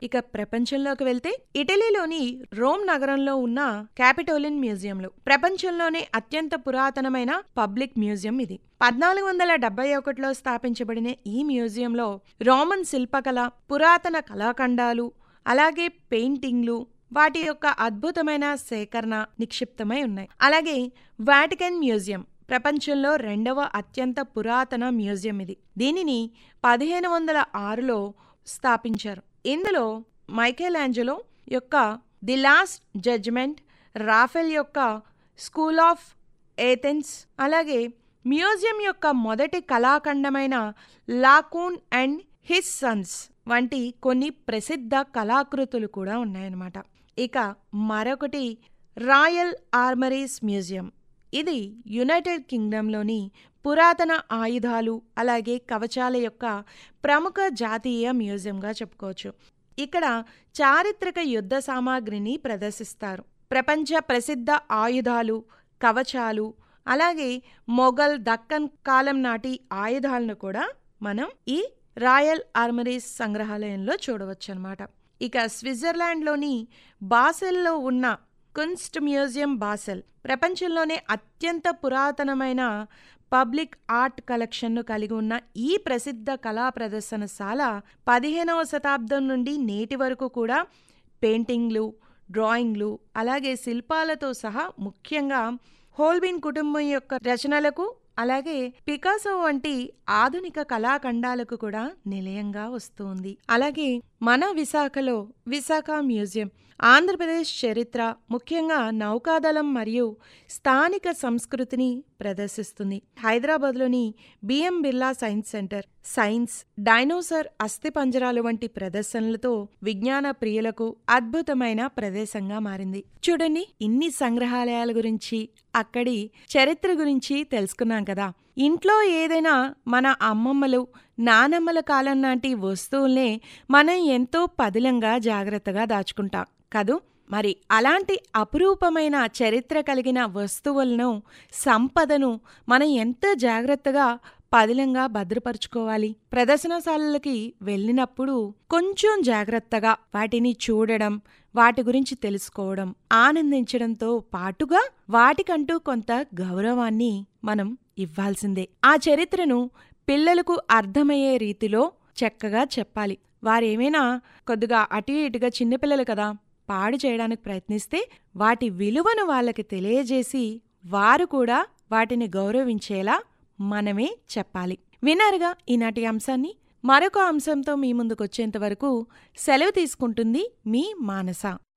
ఇక ప్రపంచంలోకి వెళ్తే ఇటలీలోని రోమ్ నగరంలో ఉన్న క్యాపిటోలిన్ మ్యూజియంలో ప్రపంచంలోనే అత్యంత పురాతనమైన పబ్లిక్ మ్యూజియం ఇది పద్నాలుగు వందల డెబ్బై ఒకటిలో స్థాపించబడిన ఈ మ్యూజియంలో రోమన్ శిల్పకళ పురాతన కళాఖండాలు అలాగే పెయింటింగ్లు వాటి యొక్క అద్భుతమైన సేకరణ నిక్షిప్తమై ఉన్నాయి అలాగే వాటికన్ మ్యూజియం ప్రపంచంలో రెండవ అత్యంత పురాతన మ్యూజియం ఇది దీనిని పదిహేను వందల ఆరులో స్థాపించారు ఇందులో మైకేల్ ఆంజలో యొక్క ది లాస్ట్ జడ్జ్మెంట్ రాఫెల్ యొక్క స్కూల్ ఆఫ్ ఏథెన్స్ అలాగే మ్యూజియం యొక్క మొదటి కళాఖండమైన లాకూన్ అండ్ హిస్ సన్స్ వంటి కొన్ని ప్రసిద్ధ కళాకృతులు కూడా ఉన్నాయన్నమాట ఇక మరొకటి రాయల్ ఆర్మరీస్ మ్యూజియం ఇది యునైటెడ్ కింగ్డమ్లోని పురాతన ఆయుధాలు అలాగే కవచాల యొక్క ప్రముఖ జాతీయ మ్యూజియంగా చెప్పుకోవచ్చు ఇక్కడ చారిత్రక యుద్ధ సామాగ్రిని ప్రదర్శిస్తారు ప్రపంచ ప్రసిద్ధ ఆయుధాలు కవచాలు అలాగే మొఘల్ దక్కన్ కాలం నాటి ఆయుధాలను కూడా మనం ఈ రాయల్ ఆర్మరీస్ సంగ్రహాలయంలో చూడవచ్చు అనమాట ఇక స్విట్జర్లాండ్లోని బాసెల్లో ఉన్న కున్స్ట్ మ్యూజియం బాసెల్ ప్రపంచంలోనే అత్యంత పురాతనమైన పబ్లిక్ ఆర్ట్ కలెక్షన్ను కలిగి ఉన్న ఈ ప్రసిద్ధ కళా ప్రదర్శనశాల పదిహేనవ శతాబ్దం నుండి నేటి వరకు కూడా పెయింటింగ్లు డ్రాయింగ్లు అలాగే శిల్పాలతో సహా ముఖ్యంగా హోల్బిన్ కుటుంబం యొక్క రచనలకు అలాగే పికాసో వంటి ఆధునిక కళాఖండాలకు కూడా నిలయంగా వస్తుంది అలాగే మన విశాఖలో విశాఖ మ్యూజియం ఆంధ్రప్రదేశ్ చరిత్ర ముఖ్యంగా నౌకాదళం మరియు స్థానిక సంస్కృతిని ప్రదర్శిస్తుంది హైదరాబాద్లోని BM Birla Science Centre science dinosaur అస్థిపంజరాలు వంటి ప్రదర్శనలతో విజ్ఞాన ప్రియులకు అద్భుతమైన ప్రదేశంగా మారింది చూడండి ఇన్ని సంగ్రహాలయాల గురించి అక్కడి చరిత్ర గురించి తెలుసుకున్నాం కదా ఇంట్లో ఏదైనా మన అమ్మమ్మలు నానమ్మల కాలం నాటి వస్తువుల్నే మనం ఎంతో పదిలంగా జాగ్రత్తగా దాచుకుంటాం కదూ మరి అలాంటి అపురూపమైన చరిత్ర కలిగిన వస్తువులను సంపదను మనం ఎంత జాగ్రత్తగా పదిలంగా భద్రపరుచుకోవాలి ప్రదర్శనశాలలకి వెళ్ళినప్పుడు కొంచెం జాగ్రత్తగా వాటిని చూడడం వాటి గురించి తెలుసుకోవడం ఆనందించడంతో పాటుగా వాటికంటూ కొంత గౌరవాన్ని మనం ఇవ్వాల్సిందే ఆ చరిత్రను పిల్లలకు అర్థమయ్యే రీతిలో చక్కగా చెప్పాలి వారేమైనా కొద్దిగా అటు ఇటుగా చిన్నపిల్లలు కదా పాడు చేయడానికి ప్రయత్నిస్తే వాటి విలువను వాళ్ళకి తెలియజేసి వారు కూడా వాటిని గౌరవించేలా మనమే చెప్పాలి విన్నారుగా ఈనాటి అంశాన్ని మరొక అంశంతో మీ ముందుకొచ్చేంత వరకు సెలవు తీసుకుంటుంది మీ మానస